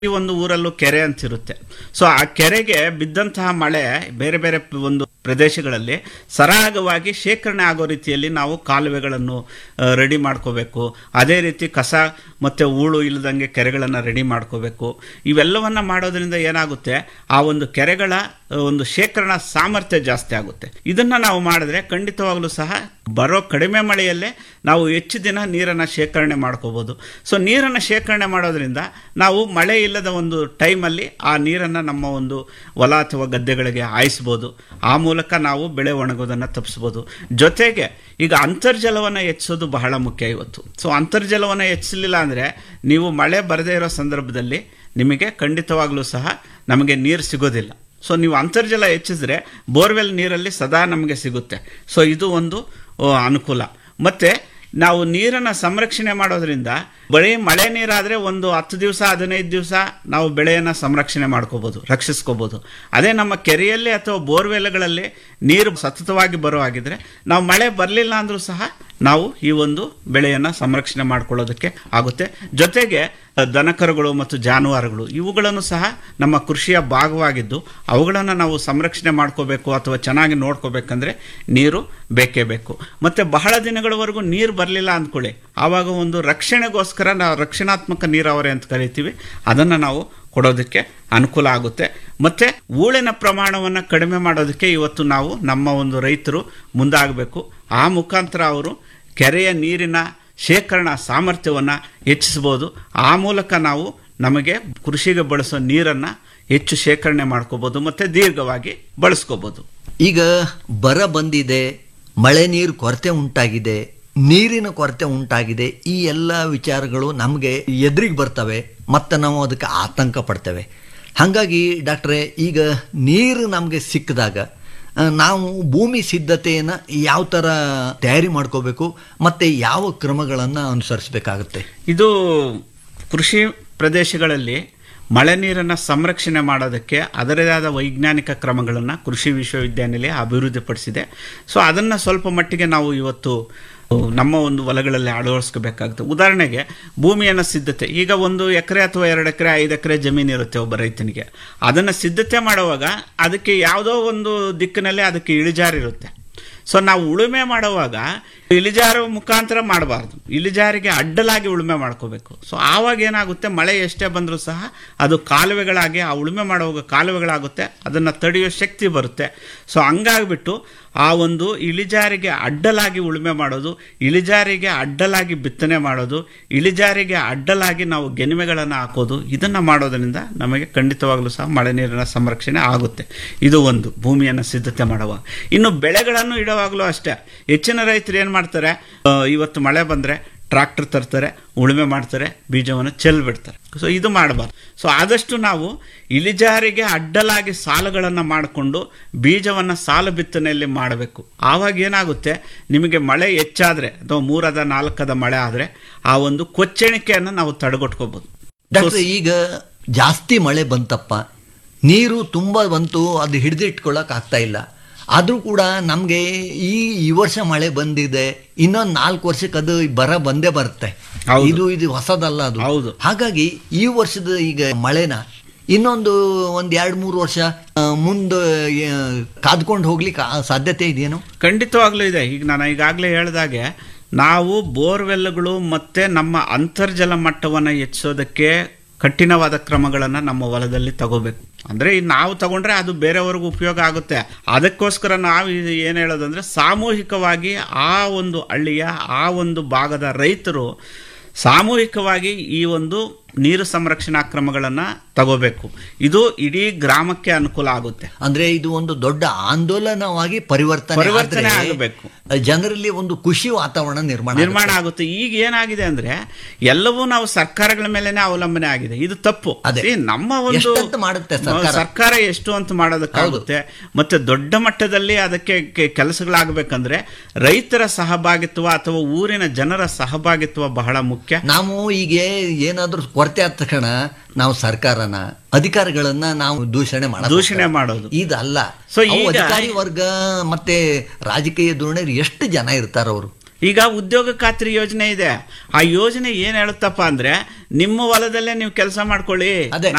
ಈ ಒಂದು ಊರಲ್ಲೂ ಕೆರೆ ಅಂತಿರುತ್ತೆ ಸೊ ಆ ಕೆರೆಗೆ ಬಿದ್ದಂತಹ ಮಳೆ ಬೇರೆ ಬೇರೆ ಪ- ಒಂದು ಪ್ರದೇಶಗಳಲ್ಲಿ ಸರಾಗವಾಗಿ ಶೇಖರಣೆ ಆಗೋ ರೀತಿಯಲ್ಲಿ ನಾವು ಕಾಲುವೆಗಳನ್ನು ರೆಡಿ ಮಾಡ್ಕೋಬೇಕು ಅದೇ ರೀತಿ ಕಸ ಮತ್ತೆ ಹೂಳು ಇಲ್ಲದಂಗೆ ಕೆರೆಗಳನ್ನು ರೆಡಿ ಮಾಡ್ಕೋಬೇಕು ಇವೆಲ್ಲವನ್ನ ಮಾಡೋದ್ರಿಂದ ಏನಾಗುತ್ತೆ ಆ ಒಂದು ಕೆರೆಗಳ ಆ, ಒಂದು ಶೇಖರಣಾ ಸಾಮರ್ಥ್ಯ ಜಾಸ್ತಿ ಆಗುತ್ತೆ ಇದನ್ನ ನಾವು ಮಾಡಿದ್ರೆ ಖಂಡಿತವಾಗ್ಲೂ ಸಹ ಬರೋ ಕಡಿಮೆ ಮಳೆಯಲ್ಲೇ ನಾವು ಹೆಚ್ಚು ದಿನ ನೀರನ್ನು ಶೇಖರಣೆ ಮಾಡ್ಕೋಬಹುದು ಸೊ ನೀರನ್ನು ಶೇಖರಣೆ ಮಾಡೋದ್ರಿಂದ ನಾವು ಮಳೆ ಇಲ್ಲದ ಒಂದು ಟೈಮಲ್ಲಿ ಆ ನೀರನ್ನು ನಮ್ಮ ಒಂದು ಹೊಲ ಅಥವಾ ಗದ್ದೆಗಳಿಗೆ ಹಾಯಿಸ್ಬೋದು ಆ ಮೂಲಕ ನಾವು ಬೆಳೆ ಒಣಗೋದನ್ನು ತಪ್ಪಿಸ್ಬೋದು ಜೊತೆಗೆ ಈಗ ಅಂತರ್ಜಲವನ್ನು ಹೆಚ್ಚಿಸೋದು ಬಹಳ ಮುಖ್ಯ ಇವತ್ತು ಸೊ ಅಂತರ್ಜಲವನ್ನು ಹೆಚ್ಚಲಿಲ್ಲ ಅಂದರೆ ನೀವು ಮಳೆ ಬರದೇ ಇರೋ ಸಂದರ್ಭದಲ್ಲಿ ನಿಮಗೆ ಖಂಡಿತವಾಗ್ಲೂ ಸಹ ನಮಗೆ ನೀರು ಸಿಗೋದಿಲ್ಲ ಸೊ ನೀವು ಅಂತರ್ಜಲ ಹೆಚ್ಚಿಸಿದ್ರೆ ಬೋರ್ವೆಲ್ ನೀರಲ್ಲಿ ಸದಾ ನಮಗೆ ಸಿಗುತ್ತೆ ಸೊ ಇದು ಒಂದು ಆ, ಅನುಕೂಲ ಮತ್ತೆ ನಾವು ನೀರನ್ನು ಸಂರಕ್ಷಣೆ ಮಾಡೋದ್ರಿಂದ ಬರೀ ಮಳೆ ನೀರಾದರೆ ಒಂದು ಹತ್ತು ದಿವಸ ಹದಿನೈದು ದಿವಸ ನಾವು ಬೆಳೆಯನ್ನು ಸಂರಕ್ಷಣೆ ಮಾಡ್ಕೋಬೋದು ರಕ್ಷಿಸ್ಕೋಬೋದು ಅದೇ ನಮ್ಮ ಕೆರೆಯಲ್ಲಿ ಅಥವಾ ಬೋರ್ವೆಲ್ಗಳಲ್ಲಿ ನೀರು ಸತತವಾಗಿ ಬರೋ ಹಾಗಿದ್ರೆ ನಾವು ಮಳೆ ಬರಲಿಲ್ಲ ಅಂದರೂ ಸಹ ನಾವು ಈ ಒಂದು ಬೆಳೆಯನ್ನು ಸಂರಕ್ಷಣೆ ಮಾಡ್ಕೊಳ್ಳೋದಕ್ಕೆ ಆಗುತ್ತೆ ಜೊತೆಗೆ ಅ, ದನಕರುಗಳು ಮತ್ತು ಜಾನುವಾರುಗಳು ಇವುಗಳನ್ನು ಸಹ ನಮ್ಮ ಕೃಷಿಯ ಭಾಗವಾಗಿದ್ದು ಅವುಗಳನ್ನು ನಾವು ಸಂರಕ್ಷಣೆ ಮಾಡ್ಕೋಬೇಕು ಅಥವಾ ಚೆನ್ನಾಗಿ ನೋಡ್ಕೋಬೇಕಂದ್ರೆ ನೀರು ಬೇಕೇ ಬೇಕು ಮತ್ತೆ ಬಹಳ ದಿನಗಳವರೆಗೂ ನೀರು ಬರಲಿಲ್ಲ ಅಂದ್ಕೊಳ್ಳಿ ಆವಾಗ ಒಂದು ರಕ್ಷಣೆಗೋಸ್ಕರ ನಾವು ರಕ್ಷಣಾತ್ಮಕ ನೀರಾವರಿ ಅಂತ ಕರಿತೀವಿ ಅದನ್ನು ನಾವು ಕೊಡೋದಕ್ಕೆ ಅನುಕೂಲ ಆಗುತ್ತೆ ಮತ್ತೆ ಹೂಳಿನ ಪ್ರಮಾಣವನ್ನು ಕಡಿಮೆ ಮಾಡೋದಕ್ಕೆ ಇವತ್ತು ನಾವು ನಮ್ಮ ಒಂದು ರೈತರು ಮುಂದಾಗಬೇಕು ಆ ಮುಖಾಂತರ ಅವರು ಕೆರೆಯ ನೀರಿನ ಶೇಖರಣಾ ಸಾಮರ್ಥ್ಯವನ್ನು ಹೆಚ್ಚಿಸ್ಬೋದು ಆ ಮೂಲಕ ನಾವು ನಮಗೆ ಕೃಷಿಗೆ ಬಳಸೋ ನೀರನ್ನು ಹೆಚ್ಚು ಶೇಖರಣೆ ಮಾಡ್ಕೋಬೋದು ಮತ್ತು ದೀರ್ಘವಾಗಿ ಬಳಸ್ಕೋಬೋದು ಈಗ ಬರ ಬಂದಿದೆ ಮಳೆ ನೀರು ಕೊರತೆ ಉಂಟಾಗಿದೆ ನೀರಿನ ಕೊರತೆ ಉಂಟಾಗಿದೆ ಈ ಎಲ್ಲ ವಿಚಾರಗಳು ನಮಗೆ ಎದುರಿಗೆ ಬರ್ತವೆ ಮತ್ತು ನಾವು ಅದಕ್ಕೆ ಆತಂಕ ಪಡ್ತೇವೆ ಹಾಗಾಗಿ ಡಾಕ್ಟ್ರೆ ಈಗ ನೀರು ನಮಗೆ ಸಿಕ್ಕಿದಾಗ ಆ, ನಾವು ಭೂಮಿ ಸಿದ್ಧತೆಯನ್ನು ಯಾವ ಥರ ತಯಾರಿ ಮಾಡ್ಕೋಬೇಕು ಮತ್ತು ಯಾವ ಕ್ರಮಗಳನ್ನು ಅನುಸರಿಸಬೇಕಾಗುತ್ತೆ ಇದು ಕೃಷಿ ಪ್ರದೇಶಗಳಲ್ಲಿ ಮಳೆ ನೀರನ್ನು ಸಂರಕ್ಷಣೆ ಮಾಡೋದಕ್ಕೆ ಅದರದೇ ಆದ ವೈಜ್ಞಾನಿಕ ಕ್ರಮಗಳನ್ನು ಕೃಷಿ ವಿಶ್ವವಿದ್ಯಾನಿಲಯ ಅಭಿವೃದ್ಧಿಪಡಿಸಿದೆ ಸೊ ಅದನ್ನು ಸ್ವಲ್ಪ ಮಟ್ಟಿಗೆ ನಾವು ಇವತ್ತು ನಮ್ಮ ಒಂದು ಹೊಲಗಳಲ್ಲಿ ಅಳವಡಿಸ್ಕೋಬೇಕಾಗುತ್ತೆ ಉದಾಹರಣೆಗೆ ಭೂಮಿಯನ್ನು ಸಿದ್ಧತೆ ಈಗ ಒಂದು ಎಕರೆ ಅಥವಾ ಎರಡು ಎಕರೆ ಐದು ಎಕರೆ ಜಮೀನು ಇರುತ್ತೆ ಒಬ್ಬ ರೈತನಿಗೆ ಅದನ್ನು ಸಿದ್ಧತೆ ಮಾಡುವಾಗ ಅದಕ್ಕೆ ಯಾವುದೋ ಒಂದು ದಿಕ್ಕಿನಲ್ಲಿ ಅದಕ್ಕೆ ಇಳಿಜಾರಿರುತ್ತೆ ಸೊ ನಾವು ಉಳುಮೆ ಮಾಡುವಾಗ ಇಳಿಜಾರು ಮುಖಾಂತರ ಮಾಡಬಾರ್ದು ಇಳಿಜಾರಿಗೆ ಅಡ್ಡಲಾಗಿ ಉಳುಮೆ ಮಾಡ್ಕೋಬೇಕು ಸೊ ಆವಾಗ ಏನಾಗುತ್ತೆ ಮಳೆ ಎಷ್ಟೇ ಬಂದರೂ ಸಹ ಅದು ಕಾಲುವೆಗಳಾಗಿ ಆ ಉಳುಮೆ ಮಾಡುವಾಗ ಕಾಲುವೆಗಳಾಗುತ್ತೆ ಅದನ್ನು ತಡೆಯೋ ಶಕ್ತಿ ಬರುತ್ತೆ ಸೊ ಹಂಗಾಗ್ಬಿಟ್ಟು ಆ ಒಂದು ಇಳಿಜಾರಿಗೆ ಅಡ್ಡಲಾಗಿ ಉಳುಮೆ ಮಾಡೋದು ಇಳಿಜಾರಿಗೆ ಅಡ್ಡಲಾಗಿ ಬಿತ್ತನೆ ಮಾಡೋದು ಇಳಿಜಾರಿಗೆ ಅಡ್ಡಲಾಗಿ ನಾವು ಗೆನಿಮೆಗಳನ್ನು ಹಾಕೋದು ಇದನ್ನು ಮಾಡೋದ್ರಿಂದ ನಮಗೆ ಖಂಡಿತವಾಗ್ಲೂ ಸಹ ಮಳೆ ನೀರಿನ ಸಂರಕ್ಷಣೆ ಆಗುತ್ತೆ ಇದು ಒಂದು ಭೂಮಿಯನ್ನು ಸಿದ್ಧತೆ ಮಾಡುವಾಗ ಇನ್ನು ಬೆಳೆಗಳನ್ನು ಇಡುವಾಗಲೂ ಅಷ್ಟೇ ಹೆಚ್ಚಿನ ರೈತರು ಏನು ಮಾಡ್ತಾರೆ ಆ, ಇವತ್ತು ಮಳೆ ಬಂದರೆ ಟ್ರಾಕ್ಟರ್ ತರ್ತಾರೆ ಉಳುಮೆ ಮಾಡ್ತಾರೆ ಬೀಜವನ್ನು ಚೆಲ್ಬಿಡ್ತಾರೆ ಸೊ ಇದು ಮಾಡಬಾರ್ದು ಸೊ ಆದಷ್ಟು ನಾವು ಇಳಿಜಾರಿಗೆ ಅಡ್ಡಲಾಗಿ ಸಾಲುಗಳನ್ನು ಮಾಡಿಕೊಂಡು ಬೀಜವನ್ನು ಸಾಲು ಬಿತ್ತನೆಯಲ್ಲಿ ಮಾಡಬೇಕು ಆವಾಗ ಏನಾಗುತ್ತೆ ನಿಮಗೆ ಮಳೆ ಹೆಚ್ಚಾದರೆ ಅಥವಾ ಮೂರದ ನಾಲ್ಕದ ಮಳೆ ಆದರೆ ಆ ಒಂದು ಕೊಚ್ಚಣಿಕೆಯನ್ನು ನಾವು ತಡೆಗಟ್ಕೋಬಹುದು ಡಾಕ್ಟ್ರೆ ಈಗ ಜಾಸ್ತಿ ಮಳೆ ಬಂತಪ್ಪ ನೀರು ತುಂಬ ಬಂತು ಅದು ಹಿಡಿದಿಟ್ಕೊಳ್ಳೋಕೆ ಆಗ್ತಾ ಇಲ್ಲ ಆದರೂ ಕೂಡ ನಮಗೆ ಈ ಈ ವರ್ಷ ಮಳೆ ಬಂದಿದೆ ಇನ್ನೊಂದು ನಾಲ್ಕು ವರ್ಷಕ್ಕೆ ಅದು ಬರ ಬಂದೇ ಬರುತ್ತೆ ಹೌದು. ಇದು ಇದು ಹೊಸದಲ್ಲ ಅದು ಹೌದು. ಹಾಗಾಗಿ ಈ ವರ್ಷದ ಈಗ ಮಳೆನ ಇನ್ನೊಂದು ಒಂದು ಎರಡು ಮೂರು ವರ್ಷ ಆ, ಮುಂದೆ ಆ, ಕಾದ್ಕೊಂಡು ಹೋಗ್ಲಿಕ್ಕೆ ಆ ಸಾಧ್ಯತೆ ಇದೆಯೇನು ಖಂಡಿತವಾಗ್ಲೂ ಇದೆ ಈಗ ನಾನು ಈಗಾಗಲೇ ಹೇಳಿದಾಗೆ ನಾವು ಬೋರ್ವೆಲ್ಗಳು ಮತ್ತೆ ನಮ್ಮ ಅಂತರ್ಜಲ ಮಟ್ಟವನ್ನು ಹೆಚ್ಚಿಸೋದಕ್ಕೆ ಕಠಿಣವಾದ ಕ್ರಮಗಳನ್ನು ನಮ್ಮ ಹೊಲದಲ್ಲಿ ತಗೋಬೇಕು ಅಂದರೆ ಈಗ ನಾವು ತಗೊಂಡ್ರೆ ಅದು ಬೇರೆಯವ್ರಿಗೂ ಉಪಯೋಗ ಆಗುತ್ತೆ ಅದಕ್ಕೋಸ್ಕರ ನಾವು ಇದು ಏನು ಹೇಳೋದಂದ್ರೆ ಸಾಮೂಹಿಕವಾಗಿ ಆ ಒಂದು ಹಳ್ಳಿಯ ಆ ಒಂದು ಭಾಗದ ರೈತರು ಸಾಮೂಹಿಕವಾಗಿ ಈ ಒಂದು ನೀರು ಸಂರಕ್ಷಣಾ ಕ್ರಮಗಳನ್ನು ತಗೋಬೇಕು ಇದು ಇಡೀ ಗ್ರಾಮಕ್ಕೆ ಅನುಕೂಲ ಆಗುತ್ತೆ ಅಂದ್ರೆ ಇದು ಒಂದು ದೊಡ್ಡ ಆಂದೋಲನವಾಗಿ ಪರಿವರ್ತನೆ ಪರಿವರ್ತನೆ ಆದ್ರೆ ಆಗಬೇಕು. ಜನರಲ್ಲಿ ಒಂದು ಖುಷಿ ವಾತಾವರಣ ನಿರ್ಮಾಣ ನಿರ್ಮಾಣ ಆಗುತ್ತೆ ಈಗ ಏನಾಗಿದೆ ಅಂದ್ರೆ ಎಲ್ಲವೂ ನಾವು ಸರ್ಕಾರಗಳ ಮೇಲೆನೆ ಅವಲಂಬನೆ ಆಗಿದೆ ಇದು ತಪ್ಪು ಅದೇ. See, ನಮ್ಮ ಒಂದು ಎಷ್ಟಂತ ಮಾಡುತ್ತೆ ಸರ್ಕಾರ? ಸರ್ಕಾರ ಎಷ್ಟು ಅಂತ ಮಾಡೋದಕ್ಕಾಗುತ್ತೆ ಮತ್ತೆ ದೊಡ್ಡ ಮಟ್ಟದಲ್ಲಿ ಅದಕ್ಕೆ ಕೆ- ಕೆಲಸಗಳಾಗಬೇಕಂದ್ರೆ ರೈತರ ಸಹಭಾಗಿತ್ವ ಅಥವಾ ಊರಿನ ಜನರ ಸಹಭಾಗಿತ್ವ ಬಹಳ ಮುಖ್ಯ ನಾವು ಈಗ ಏನಾದ್ರೂ ಕೊರತೆ ಆದ ತಕ್ಷಣ ನಾವು ಸರ್ಕಾರನ ಅಧಿಕಾರಿಗಳನ್ನ ನಾವು ದೂಷಣೆ ಮಾಡ ದೂಷಣೆ ಮಾಡೋದು ಇದಲ್ಲ So ಅವು ಈಗ- ಅಧಿಕಾರಿ ವರ್ಗ ಮತ್ತೆ ರಾಜಕೀಯ ಧೋರಣೆ ಎಷ್ಟು ಜನ ಇರ್ತಾರ ಅವರು ಈಗ ಉದ್ಯೋಗ ಖಾತ್ರಿ ಯೋಜನೆ ಇದೆ ಆ ಯೋಜನೆ ಏನ್ ಹೇಳುತ್ತಪ್ಪ ಅಂದ್ರೆ ನಿಮ್ಮ ಹೊಲದಲ್ಲೇ ನೀವು ಕೆಲಸ ಮಾಡ್ಕೊಳ್ಳಿ ಅದೇ.